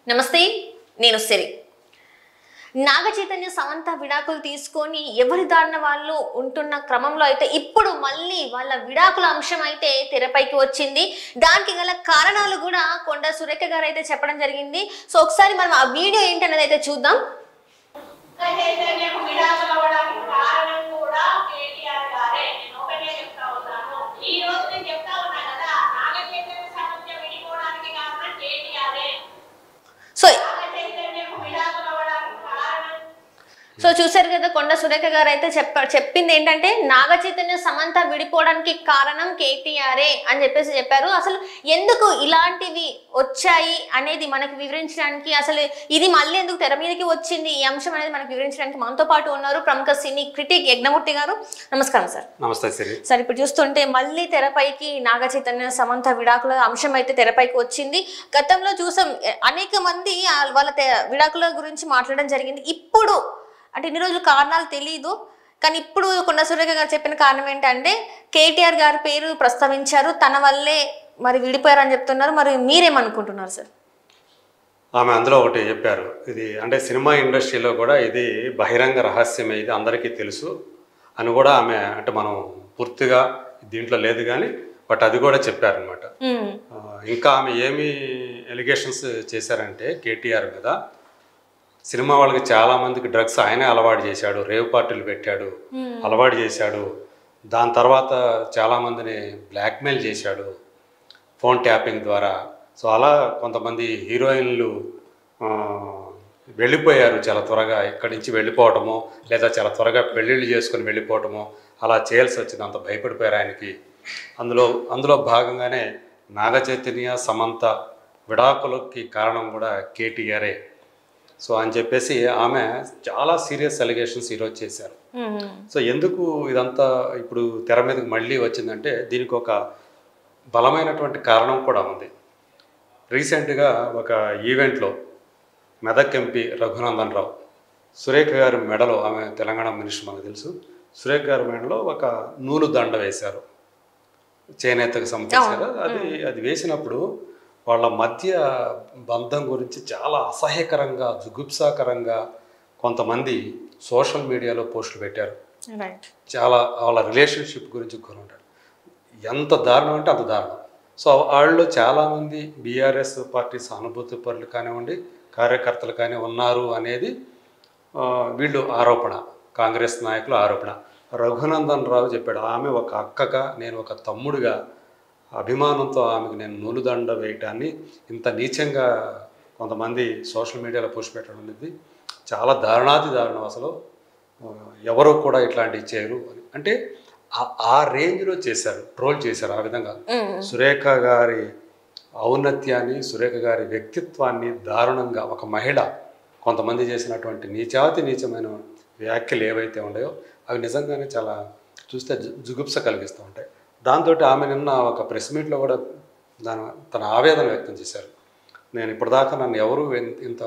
నమస్తే నేను సిరి నాగ చైతన్య సమంత విడాకులు తీసుకొని ఎవరి దారిన వాళ్ళు ఉంటున్న క్రమంలో అయితే ఇప్పుడు మళ్ళీ వాళ్ళ విడాకుల అంశం అయితే తెరపైకి వచ్చింది దానికి గల కారణాలు కూడా కొండ సురేఖ గారు అయితే చెప్పడం జరిగింది సో ఒకసారి మనం ఆ వీడియో ఏంటనేది అయితే చూద్దాం చైతన్యం విడాకులు అవ్వడానికి కారణం కూడా కేటీఆర్ గారే నేను ఒకటే చెప్తా ఉన్నాను ఈ రోజు నేను చెప్తా ఉన్నా కదా నాగ చైతన్య సమస్య విడిపోవడానికి కారణం కేటీఆరే సో నాగ చైతన్యం విడాకులు అవ్వడానికి కారణం సో చూసారు కదా కొండ సురేఖ గారు అయితే చెప్ప చెప్పింది ఏంటంటే నాగ చైతన్య సమంత విడిపోవడానికి కారణం కేటీఆర్ఏ అని చెప్పేసి చెప్పారు అసలు ఎందుకు ఇలాంటివి వచ్చాయి అనేది మనకు వివరించడానికి అసలు ఇది మళ్ళీ ఎందుకు తెర మీదకి వచ్చింది ఈ అంశం అనేది మనకు వివరించడానికి మనతో పాటు ఉన్నారు ప్రముఖ సినీ క్రిటిక్ యజ్ఞమూర్తి గారు నమస్కారం సార్ నమస్తే సిరి సార్ ఇప్పుడు చూస్తుంటే మళ్ళీ తెరపైకి నాగ చైతన్య సమంత విడాకుల అంశం అయితే తెరపైకి వచ్చింది గతంలో చూసాం ఎ- అనేక మంది ఆ వాళ్ళ తె- విడాకుల గురించి మాట్లాడడం జరిగింది ఇప్పుడు అంటే ఇన్ని రోజులు కారణాలు తెలియదు కానీ ఇప్పుడు కొండ సురేఖ గారు చెప్పిన కారణం ఏంటంటే కేటీఆర్ గారి పేరు ప్రస్తావించారు తన వల్లే మరి విడిపోయారని చెప్తున్నారు మరి మీరేమనుకుంటున్నారు సార్ ఆమె అందులో ఒకటి చెప్పారు ఇది అంటే సినిమా ఇండస్ట్రీలో కూడా ఇది బహిరంగ రహస్యమే ఇది అందరికీ తెలుసు అని కూడా ఆమె అంటే మనం పూర్తిగా దీంట్లో లేదు కానీ బట్ అది కూడా చెప్పారనమాట ఉమ్, ఇంకా ఆమె ఏమి ఎలిగేషన్స్ చేశారంటే కేటీఆర్ మీద సినిమా వాళ్ళకి చాలా మందికి డ్రగ్స్ ఆయనే అలవాటు చేశాడు రేవ్ పార్టీలు పెట్టాడు అలవాటు చేశాడు దాని తర్వాత చాలా మందిని బ్లాక్మెయిల్ చేశాడు ఫోన్ ట్యాపింగ్ ద్వారా సో అలా కొంతమంది హీరోయిన్లు ఆ, వెళ్ళిపోయారు చాలా త్వరగా ఇక్కడి నుంచి వెళ్ళిపోవటము లేదా చాలా త్వరగా పెళ్ళిళ్ళు చేసుకొని వెళ్ళిపోవటము అలా చేయాల్సి వచ్చింది అంత భయపడిపోయారు ఆయనకి అందులో అందులో భాగంగానే నాగ చైతన్య సమంత విడాకులకి కారణం కూడా కేటీఆరే సో అని చెప్పేసి ఆమె చాలా సీరియస్ అలిగేషన్స్ ఈరోజు చేశారు ఉమ్, సో ఎందుకు ఇదంతా ఇప్పుడు తెర మీదకి మళ్ళీ వచ్చిందంటే దీనికి ఒక బలమైనటువంటి కారణం కూడా ఉంది రీసెంట్గా ఒక ఈవెంట్లో మెదక్ ఎంపీ రఘునందన్ రావు సురేఖ గారి మెడలో ఆమె తెలంగాణ మినిస్టర్ మనకు తెలుసు సురేఖ గారి మెడలో ఒక నూలు దండ వేశారు చేనేతకు సంబంధించారు అది అది వేసినప్పుడు వాళ్ళ మధ్య బంధం గురించి చాలా అసహ్యకరంగా జుగుప్సాకరంగా కొంతమంది సోషల్ మీడియాలో పోస్టులు పెట్టారు రైట్ చాలా వాళ్ళ రిలేషన్షిప్ గురించి ఉంటారు ఎంత దారుణం అంటే అంత దారుణం సో వాళ్ళు చాలామంది బీఆర్ఎస్ పార్టీ సానుభూతి పరులు కానివ్వండి కార్యకర్తలు కానీ ఉన్నారు అనేది ఆ, వీళ్ళు ఆరోపణ కాంగ్రెస్ నాయకుల ఆరోపణ రఘునందన్ రావు చెప్పాడు ఆమె ఒక అక్కగా నేను ఒక తమ్ముడిగా అభిమానంతో ఆమెకు నేను నూలుదండ వేయటాన్ని ఇంత నీచంగా కొంతమంది సోషల్ మీడియాలో పోస్ట్ పెట్టడం అనేది చాలా దారుణాతి దారుణం అసలు ఆ, ఎవరు కూడా ఇట్లాంటివి చేయరు అని అంటే ఆ- ఆ రేంజ్లో చేశారు ట్రోల్ చేశారు ఆ విధంగా ఉమ్, సురేఖ గారి ఔన్నత్యాన్ని సురేఖ గారి వ్యక్తిత్వాన్ని దారుణంగా ఒక మహిళ కొంతమంది చేసినటువంటి నీచాతి నీచమైన వ్యాఖ్యలు ఏవైతే ఉన్నాయో అవి నిజంగానే చాలా చూస్తే జు- జుగుప్స కలిగిస్తూ ఉంటాయి దాంతో ఆమె నిన్న ఒక ప్రెస్ మీట్లో కూడా దాని తన ఆవేదన వ్యక్తం చేశారు నేను ఇప్పటిదాకా నన్ను ఎవరు ఇంత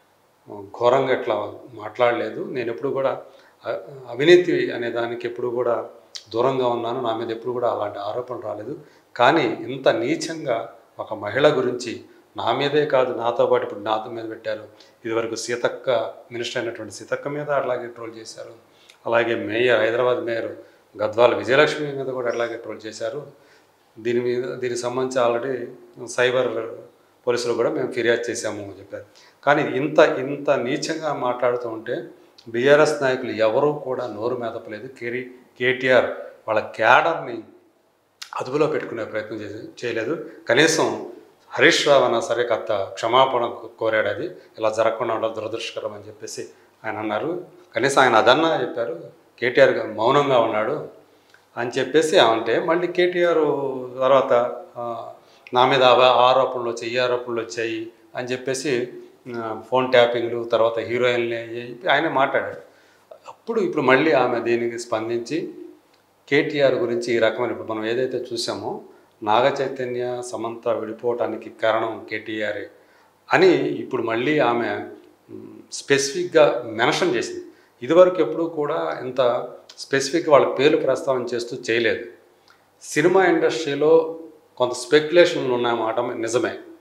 ఘోరంగా ఇట్లా మాట్లాడలేదు నేను ఎప్పుడు కూడా అ- అవినీతి అనే దానికి ఎప్పుడు కూడా దూరంగా ఉన్నాను నా మీద ఎప్పుడు కూడా అలాంటి ఆరోపణ రాలేదు కానీ ఇంత నీచంగా ఒక మహిళ గురించి నా మీదే కాదు నాతో పాటు ఇప్పుడు నాతో మీద పెట్టారు ఇదివరకు సీతక్క మినిస్టర్ అయినటువంటి సీతక్క మీద అట్లాగే ట్రోల్ చేశారు అలాగే మేయర్ హైదరాబాద్ మేయర్ గద్వాల విజయలక్ష్మి మీద కూడా అట్లాగే ట్రోల్ చేశారు దీని మీద దీనికి సంబంధించి ఆల్రెడీ సైబర్ పోలీసులు కూడా మేము ఫిర్యాదు చేశాము అని చెప్పారు కానీ ఇంత ఇంత నీచంగా మాట్లాడుతూ ఉంటే బీఆర్ఎస్ నాయకులు ఎవరూ కూడా నోరు మెదపలేదు కేరీ కేటీఆర్ వాళ్ళ క్యాడర్ని అదుపులో పెట్టుకునే ప్రయత్నం చేసి చేయలేదు కనీసం హరీష్ రావు అన్నా సరే కాస్త క్షమాపణ కోరాడు అది ఇలా జరగకుండా ఉండడం దురదృష్టకరం అని చెప్పేసి ఆయన అన్నారు కనీసం ఆయన అదన్నా చెప్పారు కేటీఆర్ గారు మౌనంగా ఉన్నాడు అని చెప్పేసి అంటే మళ్ళీ కేటీఆర్ తర్వాత ఆ, నా మీద అవ- ఆరోపణలు వచ్చాయి ఈ ఆరోపణలు వచ్చాయి అని చెప్పేసి ఆ, ఫోన్ ట్యాపింగ్లు తర్వాత హీరోయిన్లు ఆయన మాట్లాడాడు అప్పుడు ఇప్పుడు మళ్ళీ ఆమె దీనికి స్పందించి కేటీఆర్ గురించి ఈ రకమైన ఇప్పుడు మనం ఏదైతే చూసామో నాగ చైతన్య సమంత విడిపోవటానికి కారణం కేటీఆర్ అని ఇప్పుడు మళ్ళీ ఆమె మ్, స్పెసిఫిక్గా మెన్షన్ చేసింది ఇదివరకు ఎప్పుడూ కూడా ఇంత స్పెసిఫిక్ వాళ్ళ పేర్లు ప్రస్తావన చేస్తూ చేయలేదు సినిమా ఇండస్ట్రీలో కొంత స్పెక్యులేషన్లు ఉన్నాయన్నమాట నిజమే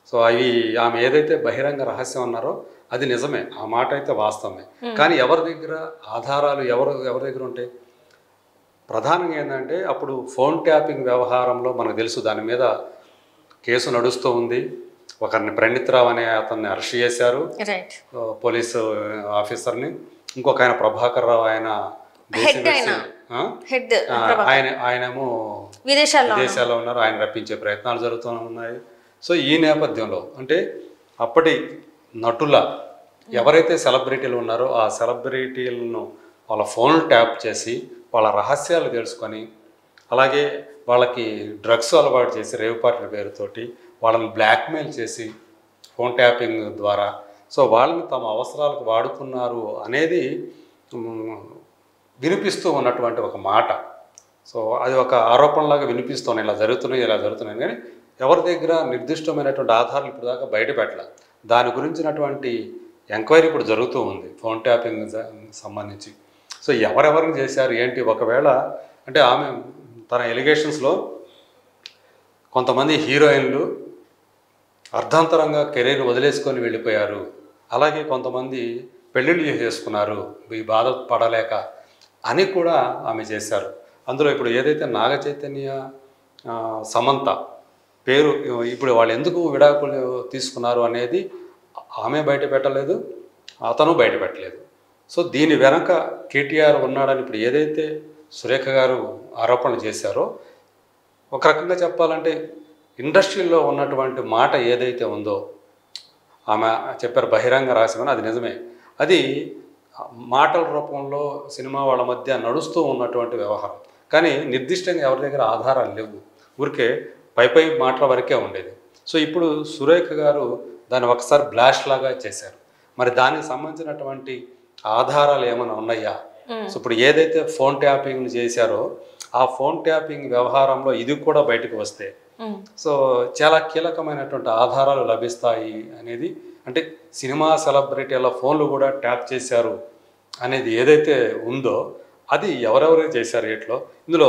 సో అవి ఆమె ఏదైతే బహిరంగ రహస్యం అన్నారో అది నిజమే ఆ మాట అయితే వాస్తవమే కానీ ఎవరి దగ్గర ఆధారాలు ఎవరు ఎవరి దగ్గర ఉంటాయి ప్రధానంగా ఏంటంటే అప్పుడు ఫోన్ ట్యాపింగ్ వ్యవహారంలో మనకు తెలుసు దాని మీద కేసు నడుస్తూ ఉంది ఒకరిని ప్రణిత్రావు అనే అతన్ని అరెస్ట్ చేశారు రైట్ ఆ, పోలీసు ఆఫీసర్ని ఇంకొక ఆయన ప్రభాకర్ రావు ఆయన దేశం Head ఆయన. విడిచి- ఆ? హెడ్ ఆ, ఆయన ఆయనేమో విదేశాల్లో విదేశాల్లో ఉన్నారు ఆయన రప్పించే ప్రయత్నాలు జరుగుతూ ఉన్నాయి సో ఈ నేపథ్యంలో అంటే అప్పటి నటుల ఎవరైతే సెలబ్రిటీలు ఉన్నారో ఆ సెలబ్రిటీలను వాళ్ళ ఫోన్ ట్యాప్ చేసి వాళ్ళ రహస్యాలు తెలుసుకొని అలాగే వాళ్ళకి డ్రగ్స్ అలవాటు చేసి రేవ్ పార్టీల పేరుతోటి వాళ్ళని బ్లాక్మెయిల్ చేసి ఫోన్ ట్యాపింగ్ ద్వారా సో వాళ్ళని తమ అవసరాలకు వాడుతున్నారు అనేది మ్, వినిపిస్తూ ఉన్నటువంటి ఒక మాట సో అది ఒక ఆరోపణలాగా వినిపిస్తున్నాయి ఇలా జరుగుతున్నాయి ఇలా జరుగుతున్నాయి కానీ ఎవరి దగ్గర నిర్దిష్టమైనటువంటి ఆధారాలు ఇప్పుడు దాకా బయట పెట్టలే దాని గురించినటువంటి ఎంక్వైరీ ఇప్పుడు జరుగుతూ ఉంది ఫోన్ ట్యాపింగ్ జ- సంబంధించి సో ఎవరెవరిని చేశారు ఏంటి ఒకవేళ అంటే ఆమె తన ఎలిగేషన్స్లో కొంతమంది హీరోయిన్లు అర్ధాంతరంగా కెరీర్ వదిలేసుకొని వెళ్ళిపోయారు అలాగే కొంతమంది పెళ్ళిళ్ళు చేసుకున్నారు ఈ బాధ పడలేక అని కూడా ఆమె చేశారు అందులో ఇప్పుడు ఏదైతే నాగ చైతన్య ఆ, సమంత పేరు ఇప్పుడు వాళ్ళు ఎందుకు విడాకులు తీసుకున్నారు అనేది ఆమె బయట పెట్టలేదు అతను బయట పెట్టలేదు సో దీని వెనక కేటీఆర్ ఉన్నాడని ఇప్పుడు ఏదైతే సురేఖ గారు ఆరోపణలు చేశారో ఒక రకంగా చెప్పాలంటే ఇండస్ట్రీలో ఉన్నటువంటి మాట ఏదైతే ఉందో ఆమె చెప్పారు బహిరంగ రహస్యం అది నిజమే అది మాటల రూపంలో సినిమా వాళ్ళ మధ్య నడుస్తూ ఉన్నటువంటి వ్యవహారం కానీ నిర్దిష్టంగా ఎవరి దగ్గర ఆధారాలు లేవు ఊరికే పై పై మాటల వరకే ఉండేది సో ఇప్పుడు సురేఖ గారు దాన్ని ఒకసారి బ్లాష్ లాగా చేశారు మరి దానికి సంబంధించినటువంటి ఆధారాలు ఏమైనా ఉన్నాయా సో ఇప్పుడు ఏదైతే ఫోన్ ట్యాపింగ్ చేశారో ఆ ఫోన్ ట్యాపింగ్ వ్యవహారంలో ఇది కూడా బయటకు వస్తే సో చాలా కీలకమైనటువంటి ఆధారాలు లభిస్తాయి అనేది అంటే సినిమా సెలబ్రిటీల ఫోన్లు కూడా ట్యాప్ చేశారు అనేది ఏదైతే ఉందో అది ఎవరెవరు చేశారు ఎట్లో ఇందులో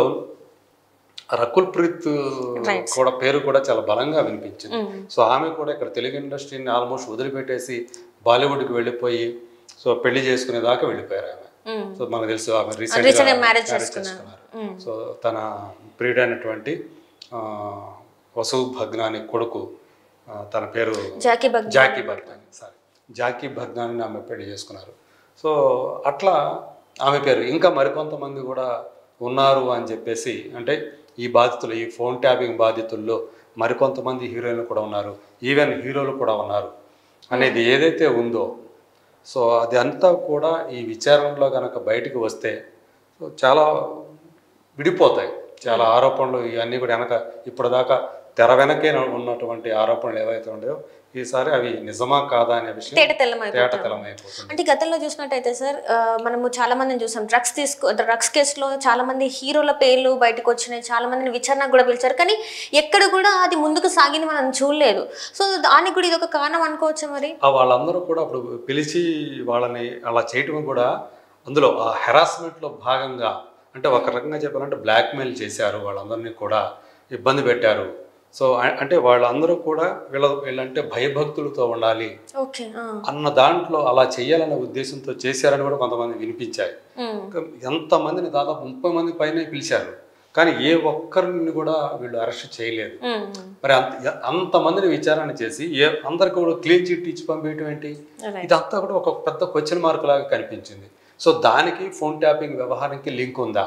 రకుల్ ప్రీత్ కూడా పేరు కూడా చాలా బలంగా వినిపించింది సో ఆమె కూడా ఇక్కడ తెలుగు ఇండస్ట్రీని ఆల్మోస్ట్ వదిలిపెట్టేసి బాలీవుడ్కి వెళ్ళిపోయి సో పెళ్లి చేసుకునే దాకా వెళ్ళిపోయారు ఆమె సో మనకు తెలుసు ఆమె Recent రీసెంట్గా గా marriage చేసుకున్నారు సో తన ప్రియుడైనటువంటి ఆ, వసు భగ్నాని కొడుకు ఆ, తన పేరు జాకీ బగ్ జాకీ భగ్నాని సారీ జాకీ భగ్నాని ఆమె పెళ్లి చేసుకున్నారు సో అట్లా ఆమె పేరు ఇంకా మరికొంతమంది కూడా ఉన్నారు అని చెప్పేసి అంటే ఈ బాధితులు ఈ ఫోన్ ట్యాపింగ్ బాధితుల్లో మరికొంతమంది హీరోయిన్లు కూడా ఉన్నారు ఈవెన్ హీరోలు కూడా ఉన్నారు అనేది ఏదైతే ఉందో సో అది అంతా కూడా ఈ విచారణలో కనుక బయటికి వస్తే సో చాలా విడిపోతాయి చాలా ఆరోపణలు ఇవన్నీ కూడా వెనక ఇప్పటిదాకా తెర వెనకే ఉన్నటువంటి ఆరోపణలు ఏవైతే ఉన్నాయో ఈసారి అవి నిజమా కాదా అనే విషయం తేట తెల్లమైపోతుంది తేట తెల్లమైపోతుంది అంటే గతంలో చూసినట్టయితే సార్ ఆ, మనము చాలా మందిని చూసాం డ్రగ్స్ తీసుకో డ్రగ్స్ కేసులో చాలా మంది హీరోల పేర్లు బయటకు వచ్చినాయి చాలా మందిని విచారణకు కూడా పిలిచారు కానీ ఎక్కడ కూడా అది ముందుకు సాగింది మనం చూడలేదు సో దానికి కూడా ఇది ఒక కారణం అనుకోవచ్చా మరి ఆ వాళ్ళందరూ కూడా అప్పుడు పిలిచి వాళ్ళని అలా చేయటం కూడా అందులో ఆ హెరాస్మెంట్లో భాగంగా అంటే ఒక రకంగా చెప్పాలంటే బ్లాక్మెయిల్ చేశారు వాళ్ళందరినీ కూడా ఇబ్బంది పెట్టారు సో అ- అంటే వాళ్ళందరూ కూడా వీళ్ళ వీళ్ళంటే భయభక్తులతో ఉండాలి ఓకే అన్న దాంట్లో అలా చేయాలనే ఉద్దేశంతో చేశారని కూడా కొంతమంది వినిపించాయి ఇంకా ఎంతమందిని దాదాపు ముప్పై మంది పైనే పిలిచారు కానీ ఏ ఒక్కరిని కూడా వీళ్ళు అరెస్ట్ చేయలేదు మరి అంత అంతమందిని విచారణ చేసి ఏ అందరికి కూడా క్లీన్ చిట్ ఇచ్చి పంపించడం ఏంటి ఇదంతా కూడా ఒక పెద్ద క్వశ్చన్ మార్క్ లాగా కనిపించింది సో దానికి ఫోన్ ట్యాపింగ్ వ్యవహారానికి లింక్ ఉందా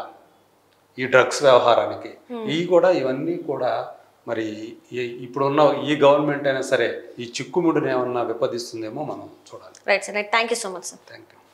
ఈ డ్రగ్స్ వ్యవహారానికి ఇవి కూడా ఇవన్నీ కూడా మరి ఈ- ఇప్పుడున్న ఈ గవర్నమెంట్ అయినా సరే ఈ చిక్కుముడిని ఏమన్నా విపదిస్తుందేమో మనం చూడాలి right sir right thank you so much sir thank you